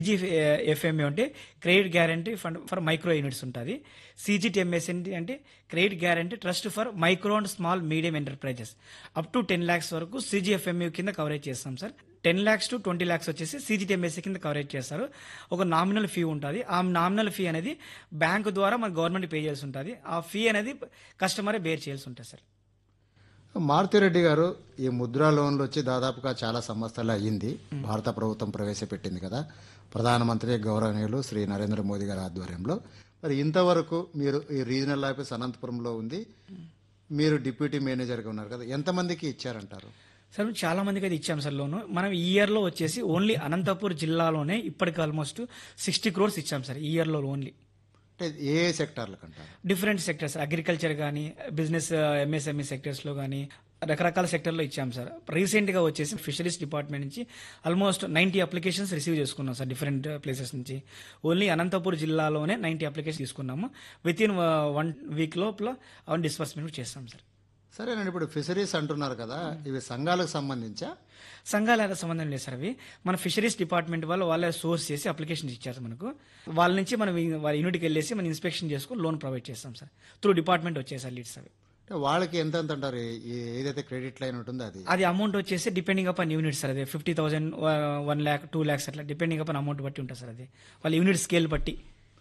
G FMA అంటే credit guarantee fund for micro units ఉంటుంది CGTMS అంటే credit guarantee trust for micro and small medium enterprises up to ten lakhs వరకు CGFMU కింద coverage చేస్తాం sir ten lakhs to twenty lakhs వచ్చేసి CGTMSC కింద coverage చేస్తారు ఒక నామినల్ ఫీ ఉంటుంది ఆ నామినల్ ఫీ అనేది బ్యాంకు ద్వారా మన గవర్నమెంట్ పే చేయాల్సి ఉంటుంది ఆ ఫీ అనేది కస్టమరే బేర్ చేయాల్సి ఉంటుంది సార్ మారుతిరెడ్డి గారు ఈ ముద్రా లోన్లు వచ్చి దాదాపుగా చాలా సంవత్సరాలు అయ్యింది భారత ప్రభుత్వం ప్రవేశపెట్టింది కదా ప్రధానమంత్రి గౌరవనీయులు శ్రీ నరేంద్ర మోదీ గారి ఆధ్వర్యంలో మరి ఇంతవరకు మీరు ఈ రీజనల్ ఆఫీస్ అనంతపురంలో ఉంది మీరు డిప్యూటీ మేనేజర్గా ఉన్నారు కదా ఎంతమందికి ఇచ్చారంటారు సార్ చాలా మందికి అయితే ఇచ్చాం సార్ లోను మనం ఈ ఇయర్లో వచ్చేసి ఓన్లీ అనంతపూర్ జిల్లాలోనే ఇప్పటికి ఆల్మోస్ట్ సిక్స్టీ క్రోర్స్ ఇచ్చాం సార్ ఈ ఇయర్లో ఓన్లీ అంటే ఏ ఏ సెక్టార్లకు అంటారు డిఫరెంట్ సెక్టర్స్ అగ్రికల్చర్ కానీ బిజినెస్ ఎంఎస్ఎంఈ సెక్టర్స్లో కానీ రకరకాల సెక్టర్లో ఇచ్చాం సార్ రీసెంట్గా వచ్చేసి ఫిషరీస్ డిపార్ట్మెంట్ నుంచి ఆల్మోస్ట్ నైంటీ అప్లికేషన్స్ రిసీవ్ చేసుకున్నాం సార్ డిఫరెంట్ ప్లేసెస్ నుంచి ఓన్లీ అనంతపూర్ జిల్లాలోనే నైంటీ అప్లికేషన్ తీసుకున్నాము విత్ ఇన్ వన్ వీక్ లోపల అవన్నీ డిస్బర్స్మెంట్ చేస్తాం సార్ సరేనండి ఇప్పుడు ఫిషరీస్ అంటున్నారు కదా ఇవి సంఘాలకు సంబంధించా సంఘాల సంబంధం లేదు సార్ అవి మన ఫిషరీస్ డిపార్ట్మెంట్ వాళ్ళు వాళ్ళే సోర్స్ చేసి అప్లికేషన్ ఇచ్చారు మనకు వాళ్ళ నుంచి మనం ఈ- వాళ్ళ యూనిట్కి వెళ్ళేసి మనం ఇన్స్పెక్షన్ చేసుకుని లోన్ ప్రొవైడ్ చేస్తాం సార్ త్రూ డిపార్ట్మెంట్ వచ్చేసి సార్ లీడ్స్ అవి అంటే వాళ్ళకి ఎంత ఎంత అంటారు ఈ- ఏదైతే క్రెడిట్ లైన్ ఉంటుందో అది అది అమౌంట్ వచ్చేసి డిపెండింగ్ అపాన్ యూనిట్ సార్ అది fifty thousand one lakh two lakhs అట్లా డిపెండింగ్ అపాన్ అమౌంట్ బట్టి ఉంటుంది సార్ అది వాళ్ళ యూనిట్ స్కేల్ బట్టి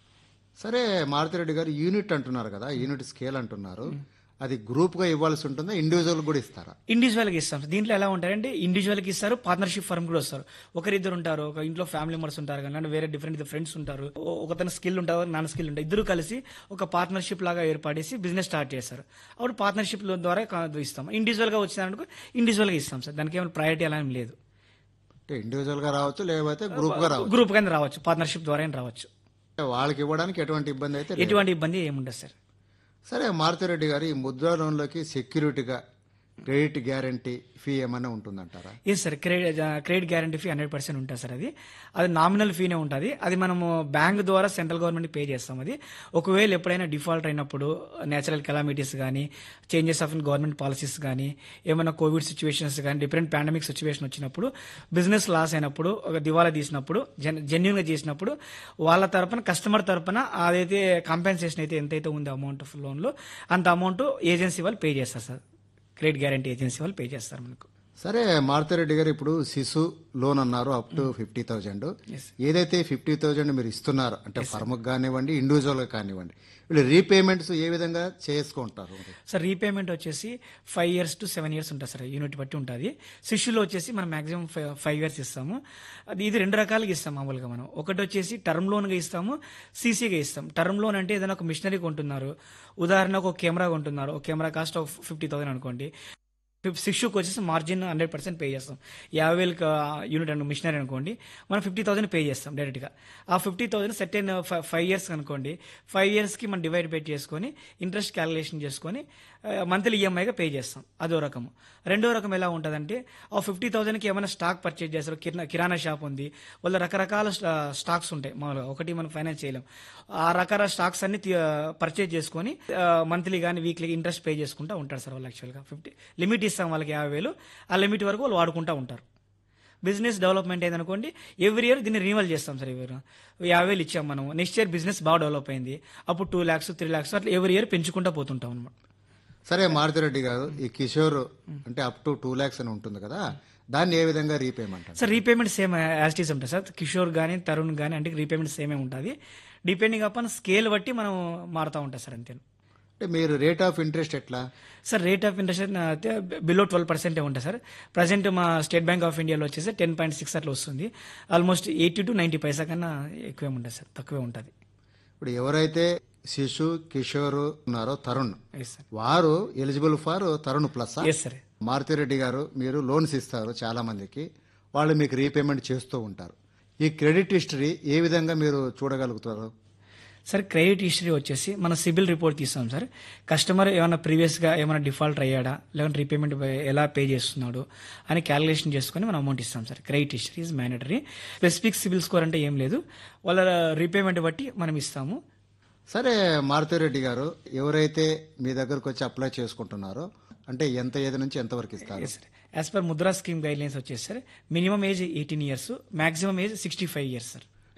సరే మారుతిరెడ్డి గారు యూనిట్ అంటున్నారు కదా యూనిట్ స్కేల్ అంటున్నారు అది గ్రూప్ గా ఇవ్వాల్సి ఉంటుందా ఇండివిజువల్ కూడా ఇస్తారా ఇండివిజువల్కి ఇస్తాం సార్ దీంట్లో ఎలా ఉంటారంటే ఇండివిజువల్కి ఇస్తారు పార్ట్నర్షిప్ ఫర్మ్ కూడా వస్తారు ఒకరిద్దరు ఉంటారు ఒక ఇంట్లో ఫ్యామిలీ మెంబర్స్ ఉంటారు కానీ అంటే వేరే డిఫరెంట్ ఫ్రెండ్స్ ఉంటారు ఓ- ఒకతను స్కిల్ ఉంటారు నాన్ స్కిల్ ఉంటారు ఇద్దరు కలిసి ఒక పార్ట్నర్షిప్ లాగా ఏర్పడేసి బిజినెస్ స్టార్ట్ చేస్తారు అప్పుడు పార్ట్నర్షిప్ ద్వారా కా- ఇస్తాం ఇండివిజువల్గా వచ్చిందనుకో ఇండివిజువల్గా ఇస్తాం సార్ దానికి ఏమైనా ప్రయారిటీ అలా ఏం లేదు అంటే ఇండివిజువల్ గా రావచ్చు లేకపోతే గ్రూప్ గా రావచ్చు గ్రూప్ కింద రావచ్చు పార్ట్నర్షిప్ ద్వారా అయినా రావచ్చు అంటే వాళ్ళకి ఇవ్వడానికి ఎటువంటి ఇబ్బంది అయితే లేదు. ఎటువంటి ఇబ్బంది ఏముండదు సార్ సరే మారుతిరెడ్డి గారు ఈ ముద్రా లోన్లోకి సెక్యూరిటీగా క్రెడిట్ గ్యారంటీ ఫీ ఏమైనా ఉంటుందంటారా yes sir credit credit guarantee fee hundred percent ఉంటుంది సార్ అది అది నామినల్ ఫీనే ఉంటుంది అది మనము బ్యాంక్ ద్వారా సెంట్రల్ గవర్నమెంట్ పే చేస్తాం అది ఒకవేళ ఎప్పుడైనా డిఫాల్ట్ అయినప్పుడు నేచురల్ కెలామిటీస్ కానీ changes of in government policies కానీ ఏమైనా కోవిడ్ సిచ్యువేషన్స్ కానీ డిఫరెంట్ పాండమిక్ సిచ్యువేషన్ వచ్చినప్పుడు బిజినెస్ లాస్ అయినప్పుడు ఒక దివాలా తీసినప్పుడు జెన్ జెన్యున్గా చేసినప్పుడు వాళ్ళ తరపున కస్టమర్ తరపున అదైతే కాంపెన్సేషన్ అయితే ఎంతైతే ఉందో అమౌంట్ లోన్లో అంత అమౌంట్ ఏజెన్సీ వాళ్ళు పే చేస్తారు సార్ క్రెడిట్ గ్యారంటీ ఏజెన్సీ వాళ్ళు పే చేస్తారు మనకు సరే మారుతిరెడ్డి గారు ఇప్పుడు శిశు లోన్ అన్నారు అప్ టు ఫిఫ్టీ థౌజండ్ ఏదైతే ఫిఫ్టీ థౌజండ్ మీరు ఇస్తున్నారు అంటే ఫర్మ్కి కానివ్వండి ఇండివిజువల్గా కానివ్వండి వీళ్ళు రీపేమెంట్స్ ఏ విధంగా చేసుకుంటారు సార్ రీపేమెంట్ వచ్చేసి five years to seven years ఉంటుంది సార్ యూనిట్ బట్టి ఉంటుంది శిష్యులో వచ్చేసి మనం మాక్సిమం ఫైవ్ ఇయర్స్ ఇస్తాము అది ఇది రెండు రకాలుగా ఇస్తాం మామూలుగా మనం ఒకటి వచ్చేసి టర్మ్ లోన్గా ఇస్తాము సీసీగా ఇస్తాం టర్మ్ లోన్ అంటే ఏదైనా ఒక మిషనరీ కొంటున్నారు ఉదాహరణకు ఒక కెమెరా కొంటున్నారు ఒక camera cost of fifty thousand అనుకోండి శిష్యుకి వచ్చేసి మార్జిన్ హండ్రెడ్ పర్సెంట్ పే చేస్తాం యాభై వేలు యూనిట్ అను మిషనరీ అనుకోండి మనం ఫిఫ్టీ థౌసండ్ పే చేస్తాం డైరెక్ట్గా ఆ ఫిఫ్టీ థౌసండ్ సెటెన్ ఫైవ్ ఇయర్స్ అనుకోండి ఫైవ్ ఇయర్స్కి మనం డివైడ్ బై చేసుకొని ఇంట్రెస్ట్ క్యాలిక్యులేషన్ చేసుకొని మంత్లీ ఈఎంఐగా పే చేస్తాం అదో రకము రెండో రకం ఎలా ఉంటుందంటే ఆ ఫిఫ్టీ థౌసండ్కి ఏమైనా స్టాక్ పర్చేజ్ చేస్తారు కిరాణా కిరాణా షాప్ ఉంది వాళ్ళ రకరకాల స్టా- స్టాక్స్ ఉంటాయి మామూలుగా ఒకటి మనం ఫైనాన్స్ చేయలేం ఆ రకాల స్టాక్స్ అన్ని పర్చేజ్ చేసుకొని మంత్లీ కానీ వీక్లీ ఇంట్రెస్ట్ పే చేసుకుంటూ ఉంటారు సార్ వాళ్ళు యాక్చువల్గా ఫిఫ్టీ లిమిట్ ఇస్తాం వాళ్ళకి యాభై వేలు ఆ లిమిట్ వరకు వాళ్ళు వాడుకుంటూ ఉంటారు బిజినెస్ డెవలప్మెంట్ అయిందనుకోండి ఎవ్రీ ఇయర్ దీన్ని రినివల్ చేస్తాం సార్ ఎవరు యాభై వేలు ఇచ్చాం మనం నెక్స్ట్ ఇయర్ బిజినెస్ బాగా డెవలప్ అయింది అప్పుడు టూ ల్యాక్స్ త్రీ ల్యాక్స్ అట్లా ఎవ్రీ ఇయర్ పెంచుకుంటూ పోతుంటాం అనమాట సరే మారుతిరెడ్డి గారు ఈ కిషోర్ అంటే అప్ టు టూ ల్యాక్స్ అని ఉంటుంది కదా దాన్ని ఏ విధంగా రీపేమెంట్ అంటారు sir repayment same as these ఉంటుంది సార్ కిషోర్ కానీ తరుణ్ కానీ అంటే రీపేమెంట్ సేమే ఉంటుంది డిపెండింగ్ అపాన్ స్కేల్ బట్టి మనం మారుతూ ఉంటాం సార్ అంతే అంటే మీరు రేట్ ఆఫ్ ఇంట్రెస్ట్ ఎట్లా సార్ రేట్ ఆఫ్ ఇంట్రెస్ట్ అయితే బిలో ట్వెల్వ్ పర్సెంటే ఉంటుంది సార్ ప్రజెంట్ మా స్టేట్ బ్యాంక్ ఆఫ్ ఇండియాలో వచ్చేసి టెన్ పాయింట్ సిక్స్ అట్లా వస్తుంది almost eighty to ninety paisa కన్నా ఎక్కువే ఉంటుంది సార్ తక్కువే ఉంటుంది ఇప్పుడు ఎవరైతే శిశు కిషోర్ ఉన్నారో తరుణ్ ఎస్ సార్ వారు eligible for Tarun plus yes sir Maruthi Reddy గారు మీరు లోన్స్ ఇస్తారు చాలా మందికి వాళ్ళు మీకు రీపేమెంట్ చేస్తూ ఉంటారు ఈ క్రెడిట్ హిస్టరీ ఏ విధంగా మీరు చూడగలుగుతారు సార్ క్రెడిట్ హిస్టరీ వచ్చేసి మన సిబిల్ రిపోర్ట్ తీస్తాం సార్ కస్టమర్ ఏమైనా ప్రీవియస్గా ఏమైనా డిఫాల్ట్ అయ్యాడా లేకుంటే రీపేమెంట్ ఎలా పే చేస్తున్నాడు అని క్యాలిక్యులేషన్ చేసుకొని మనం అమౌంట్ ఇస్తాం sir credit history is mandatory specific CIBIL score అంటే ఏం లేదు వాళ్ళ రీపేమెంట్ బట్టి మనం ఇస్తాము సరే మారుతిరెడ్డి గారు ఎవరైతే మీ దగ్గరకు వచ్చి అప్లై చేసుకుంటున్నారో అంటే ఎంత ఏది నుంచి ఎంతవరకు ఇస్తారు yes sir as per Mudra scheme guidelines వచ్చేసి sir minimum age eighteen years maximum age sixty five years sir